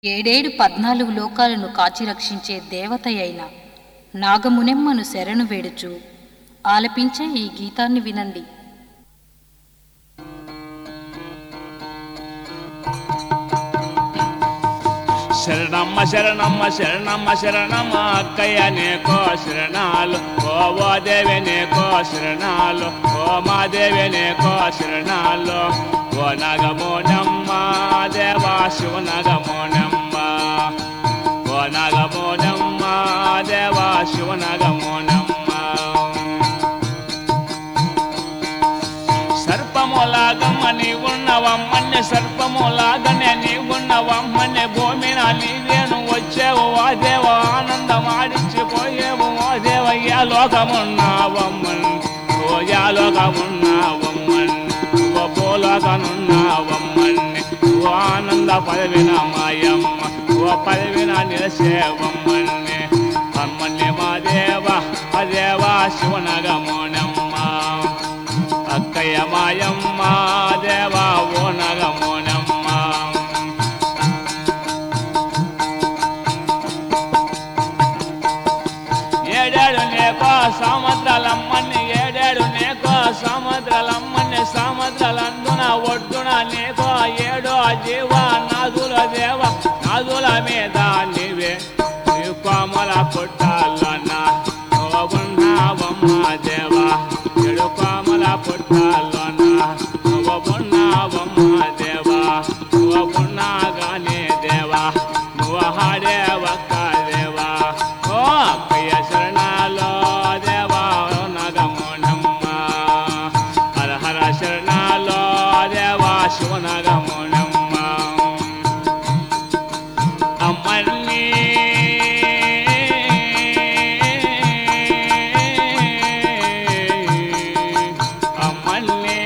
ఏడేడు పద్నాలుగు లోకాలను కాచి రక్షించే దేవతయైన నాగమునెమ్మను శరణు వేడుచు ఆలపించే ఈ గీతాన్ని వినండి శరణమ్మ శరణమ్మ శరణమ్మ శరణమ్మ అక్కయ్య నీకో శరణాలు ఓ ఓ దేవి నీకో శరణాలు ఓ మా దేవి నీకో శరణాలు ఓ నగమోనమ్మ దేవా శివ నగమోనమ్మ ఓ నగమోనమ్మ దేవా శివ నగమోనమ్మ సర్పములాగమ్మ నీవున్నవమ్మని సర్పములాగనే నీవున్నవమ్మని భూమిన నీవేను వచ్చేవు ఓ దేవ ఆనందమాడించిపోయేవు ఓ దేవ యా లోకమున్నావమ్మన్ ఓ యా లోకమున్నావమ్మన్ ఓ భూలోకనున్నావమ్మన్ ఓ ఆనంద పదవిన మాయమ్మ ఓ పదవిన నిలసేవమ్మన్ని అమ్మని మా దేవ అదేవా శివనగమోనమ్మ అక్కయ్య మాయమ్మ దేవా ఓ నగమోనమ్మ ఏడేడు నేకో సముద్రాలమ్మని ఏడేడు నేకో సముద్రాలమ్మని సముద్రాలందున ఒడ్డున నేకో ఏడో జీవ నాదుల దేవ నాదుల మీద నీవే నీ కోమల పుట్టాలన్న ఉన్నావమ్మ దేవా ఏడు కోమల పుట్టాలన్న ఉన్నావమ్మ దేవా నువ్వు ఉన్నాగానే దేవా నువ్వు హాడే ఒక్క దేవా ఓ అక్కయ్య శరణాలో దేవా నగమోనమ్మ హర హర శరణాలో దేవా శివ నగమోనమ్మ అమ్మల్ని అమ్మల్ని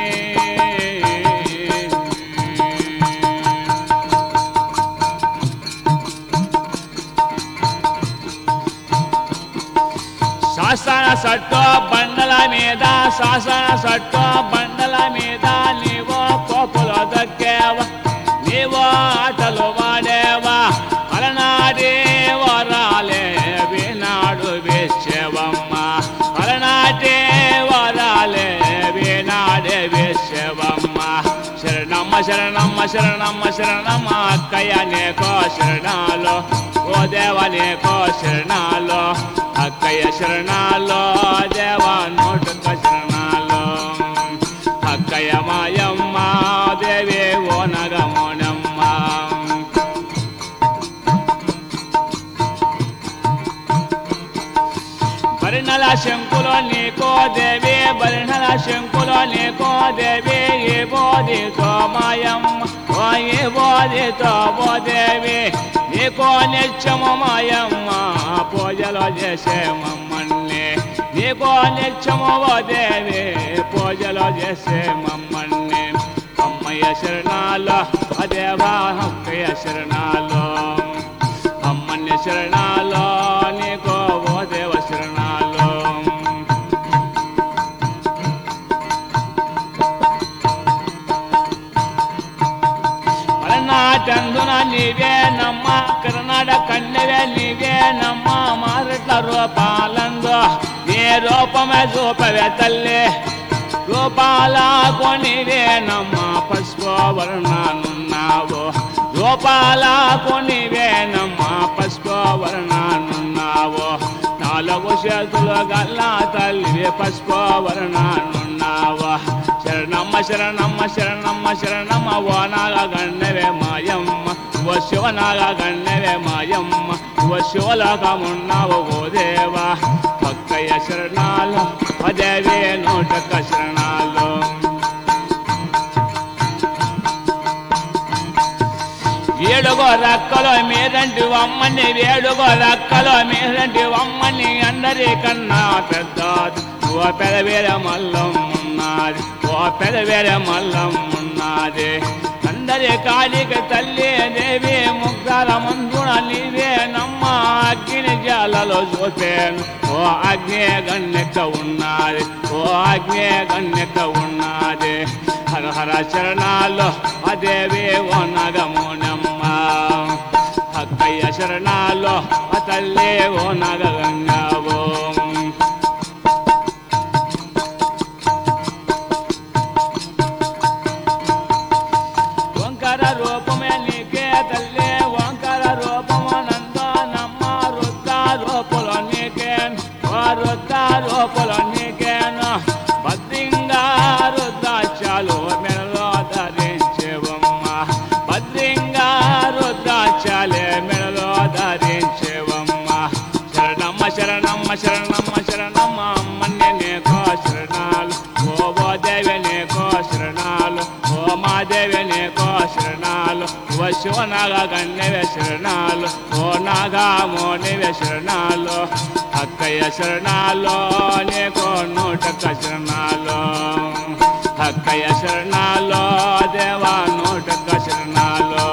శాసన సట్టో బండల మీద శాసన సట్టో బండల మీద నీవో కోపులో దక్కేవ నీవో ఆటలు వాడేవా అలనాడే వరాలే వినాడు వేసేవమ్మ అలనాటే వరాలే వినాడే వేసేవమ్మ శరణమ్మ శరణమ్మ శరణమ్మ శరణమ్మ అక్కయ్య నీకో శరణాలు ఓ దేవ నీకో శరణాలు అక్కయ్య శరణాలు దేవా నోటుక శరణాలు అక్కయ్య మాయమ్మ దేవి ఓ నగమోనమ్మ బరిణల శంకులో నీకో దేవి బరిణల శంకులో నీకో దేవి ఏ బోధితో మాయమ్మ ఓ ఏ బోధితో ఓ దేవి నీకో నిత్యము మాయమ్మ పూజలు చేసే మమ్మల్ని నీకో నిత్యము ఓ దేవి పూజలు చేసే మమ్మల్ని అమ్మయ్య శరణాలు అదేవా అక్కయ్య శరణాలు అమ్మని శరణాలు నీకో ఓ దేవ శరణాలు మలనాటందున నీవే నమ్మ కర్ణాటక కన్నెవే నీవే నమ్మ మారట్ల రూపాలందు నీ రూపమే చూపవే తల్లి రూపాల కొనివే నమ్మ పసుపు వర్ణానున్నావు రూపాల కొనివే నమ్మ పసుపు వర్ణానున్నావు నాలుగు చేతులు గల్లా తల్లి పసుపు వర్ణానున్నావు శరణమ్మ శరణమ్మ శరణమ్మ శరణమ్మ ఓ నాగ గన్నవే మాయమ్మ ఓ శివనాగ గన్నవే మాయమ్మ ఓ శివలోకమున్నావు ఓ దేవా పక్కయ్య శరణాలు అదేవే నూటక శరణాలు ఏడుగో రక్కలో మీరంటి వమ్మని ఏడుగో రక్కలో మీరంటి వమ్మని అందరి కన్నా పెద్ద ఓ పెదవేర మల్లం ఉన్నది ఓ పెదవేర మల్లం ఉన్నది అందరి కాళిక తల్లి దేవి ముగ్ధాల మందున నీవే నమ్మ అగ్ని జాలలో చూపేను ఓ అగ్ని గన్నెక్క ఉన్నది ఓ అగ్ని గన్నెక్క ఉన్నది హర హర చరణాల్లో అదేవి ఓ నగమునమ్మ అక్కయ్య శరణాలో ఆ తల్లే ఓ నాగగంగావో ఓంకార రూపమే నీకే తల్లే ఓంకార రూపము నందనమ్మ రుద్ర రూపులో నీకే ఓ రుద్ర రూపులో నీకేను భద్రింగా రుద్రాక్షాలు మెడలో ధరించేవమ్మ భద్రింగా రుద్రాక్షాలే మెడలో ధరించేవమ్మ శరణమ్మ శరణమ్మ శరణమ్మ శరణమ్మ అమ్మన్య నీకో శరణాలు ఓ ఓ దేవి నీకో శరణాలు ఓ మాదేవి నీకో శరణాలు ఓ శివనాగ గణ్యవే శరణాలు ఓ నాగామోనివే శరణాలు అక్కయ్య శరణాలు నీకో నూటక శరణాలు అక్కయ్య శరణాలు దేవా నూటక శరణాలు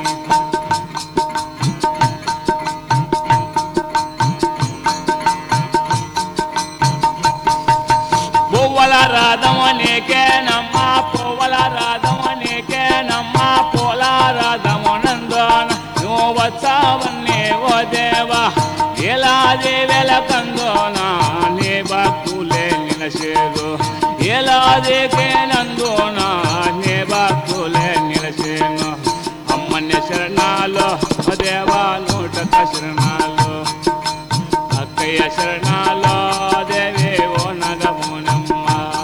పువ్వుల రాధమనికే నమ్మ పువ్వుల రాధమనికే నమ్మ పూల రాధమునందోన నువ్వు వచ్చావన్నీ ఓ దేవా ఎలాది వెలకందోన నీ భక్తులే నిలసేదు ఎలాదికే నందోన నీ భక్తులే నిలసేను అమ్మన్య శరణాలు ఓ దేవా నూటక శరణాలు అక్కయ్య శరణాలో దేవి ఓ నగమునమ్మ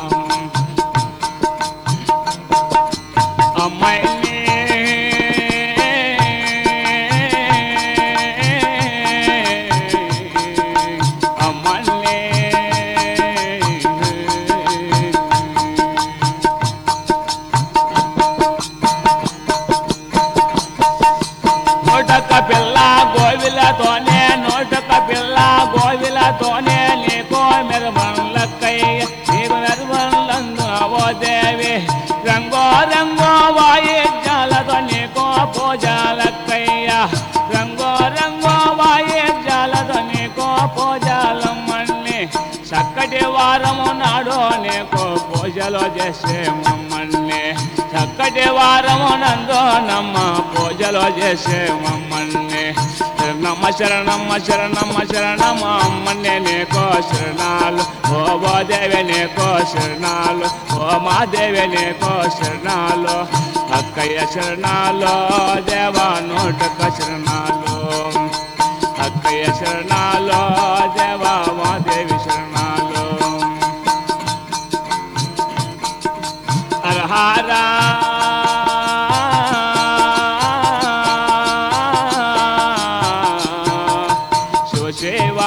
అమ్మాయిని అమ్మల్ని నోటక పిల్ల గోవిలతోనే నోటక పిల్ల గోవిలతోనే నీకో మెరుమల్లక్కయ్య నీకు మెరుమల్లందు ఓ దేవి రంగో రంగో వాయిద్యాలతో నీకో పూజలక్కయ్య రంగో రంగో వాయిద్యాలతో నీకో పూజలమ్మల్ని చక్కటి వారము నాడు నీకు పూజలు చేసే మమ్మల్ని చక్కటి వారము నందో నమ్మ పూజలు చేసే మమ్మల్ని శరణమ్మ శరణమ్మ శరణమ్మ శరణమ్మ అమ్మన్నే నీకో శరణాలు ఓ ఓ దేవి నీకో శరణాలు ఓ మా దేవి నీకో శరణాలు అక్కయ్య శరణాలు దేవా నోటక శరణాలు అక్కయ్య శరణాలు దేవా మా దేవి శరణాలు హరహరా శివశివా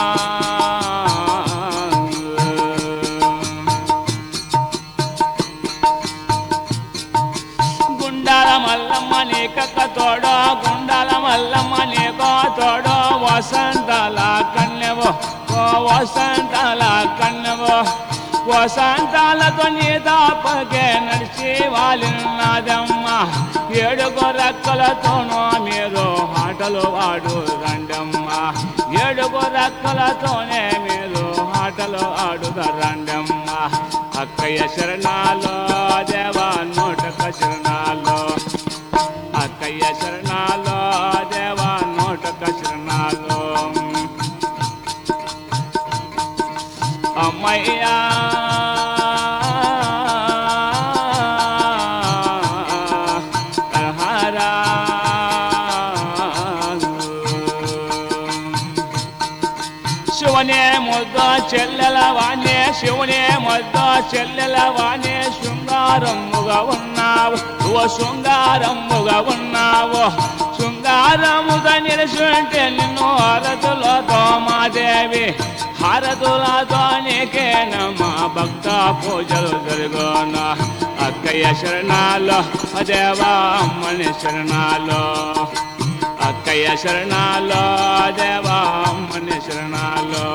గుండాల మల్లమ్మ నీకక్క తోడో గుండాల మల్లమ్మ నీకో తోడో వసంతాల కన్నెవో ఓ వసంతాల కన్నెవో వసంతాలతో నీ దాపకే నడిచి వాలినాదమ్మ ఏడుగు రెక్కలతోనో మీరు ఆటలు ఆడు రండమ్మ ఏడుగు రెక్కలతోనే మీరు ఆటలు ఆడుద రండమ్మ అక్కయ్య శరణాలు దేవా నోటక శరణాలు అక్కయ్య శరణాలు దేవా నోటక శరణాలు అమ్మయ్యా హరహరా. శివనే ముద్ద చెల్లెల వాణ్యే శివునే ముద్ద చెల్లెల వాణ్యే శృంగారముగా ఉన్నావు ఓ శృంగారముగా ఉన్నావు శృంగారముగా నిలుచుంటే నిన్ను హారతులతో మాదేవి హారతులతో నీకేనమ్మా భక్త పూజలు జరుగున అక్కయ్య శరణాలు దేవా అమ్మని శరణాలు అక్కయ్య శరణాలు దేవా అమ్మని శరణాలు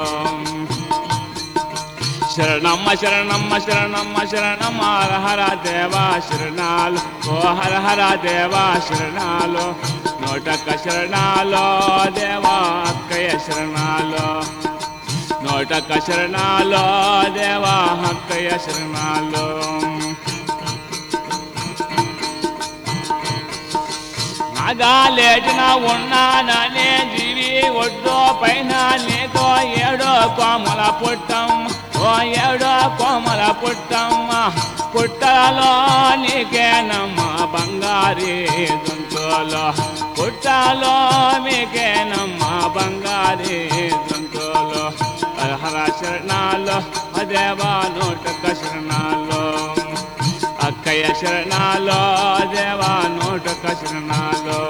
శరణమ్మ శరణమ్మ శరణమ్మ శరణమ్మ హర హర దేవా శరణాలు ఓ హర హర దేవా శరణాలు నోటక్క శరణాలు దేవా అక్కయ్య శరణాలు నోటక్క శరణాలు దేవా అక్కయ్య శరణాలు బాగా లేచిన ఉన్నాననే జీవి ఒడ్డు పైన నీకో ఏడో కోమల పుట్టం ఓ ఏడో కోమల పుట్టమ్మ పుట్టలో నీకేనమ్మ బంగారి దుంతులో పుట్టలో మీకేనమ్మ బంగారి దుంతులో హర శరణాలు దేవా నోటక శరణాలు అక్కయ్య శరణాలు దేవా నోటక శరణాలు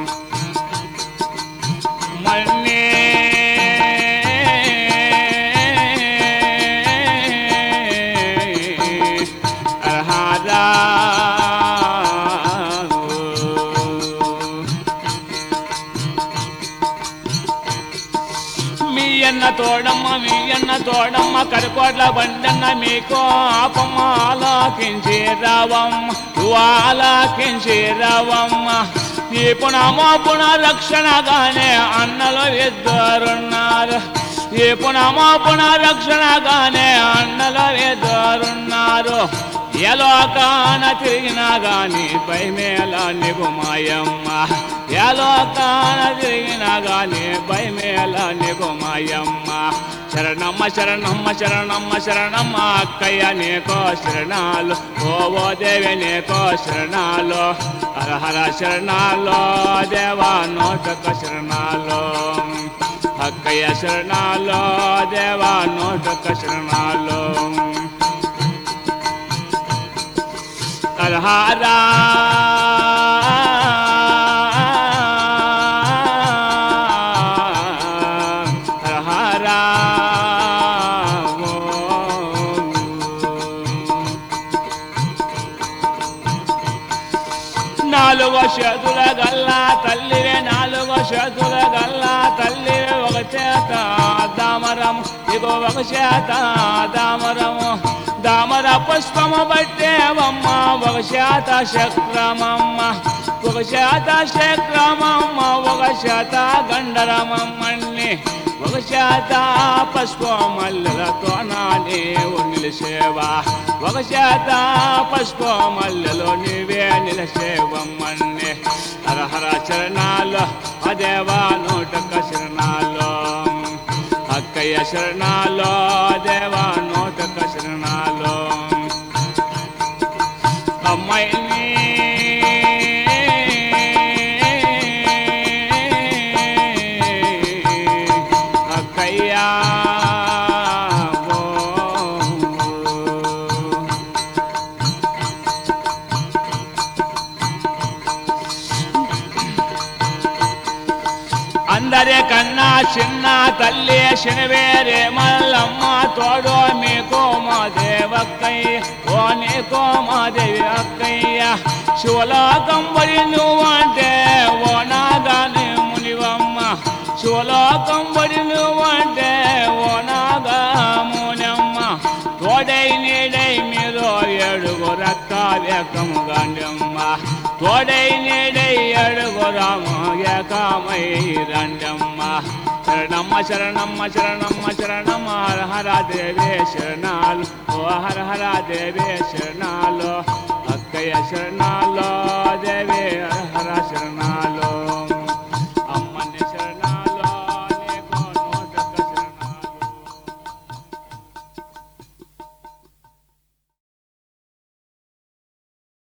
మన్నే అర్హదా మీ అన్న తోడమ్మ మీ అన్న తోడమ్మ కరుకోట్ల బండన్న మీకు ఆపమ్మ ఆలాకించి రావమ్మ నువ్వు ఆలాకించి రావమ్మ ఈ పునమో పునరక్షణగానే అన్నలు ఇద్దరున్నారు ఈ పునమో పునరక్షణగానే అన్నలు ఇద్దరున్నారు ఎలోకాన తిరిగినా గాని భయమేళ నీకు మాయమ్మ ఎలోకాన తిరిగినా గాని భయమేళ నీకు మాయమ్మ శరణమ్మ శరణమ్మ శరణమ్మ శరణమ్మ అక్కయ్య నీకో శరణాలు ఓ ఓ దేవి నీకో శరణాలు హర హర శరణాలు దేవా నోటక శరణాలు అక్కయ్య శరణాలు దేవా నోటక శరణాలు అర్హారా అర్హారా నాలుగో చేతుల గల్లా తల్లివే నాలుగో చేతుల గల్లా తల్లివే ఒక చేత దామరం ఇగో ఒక చేత దామరము దామర పుష్పము బట్టేవమ్మ ఒక చేత చక్రమమ్మ ఒక చేత చక్రమమ్మ ఒక చేత గండరమమ్మని ఒక చేత పుష్పమల్లెలతో నా నీవు నిలిసేవా ఒక చేత పుష్పమల్లెలో నీవే నిలిసేవమ్మని హర హర చరణాలు అదేవా నూటక శరణాలు అక్కయ్య శరణాలు దేవా నూటక శరణాలు అమ్మాయిని అక్కయ్యా ఓ. అందరి కన్నా చిన్న తల్లి శనివేరే మల్లమ్మ తోడు మీకు మా దేవక్కయ్య ఓ నీకో మా దేవి అక్కయ్య శివలోకం బడి నువ్వంటే ఓ నాగాని మునివమ్మ శివలోకం బడి నువ్వంటే ఓ నాగా మునమ్మ తోడై నీడై మీరు ఏడుగు రక్క వ్యకము గండమ్మ తోడై నీడై ఏడుగు రామ ఏకామై రండమ్మ శరణమ్మ శరణమ్మ శరణమ్మ శరణమ్మ హర హర దేవే శరణాలు ఓ హర హర దేవే శరణాలు అక్కయ్య శరణాలు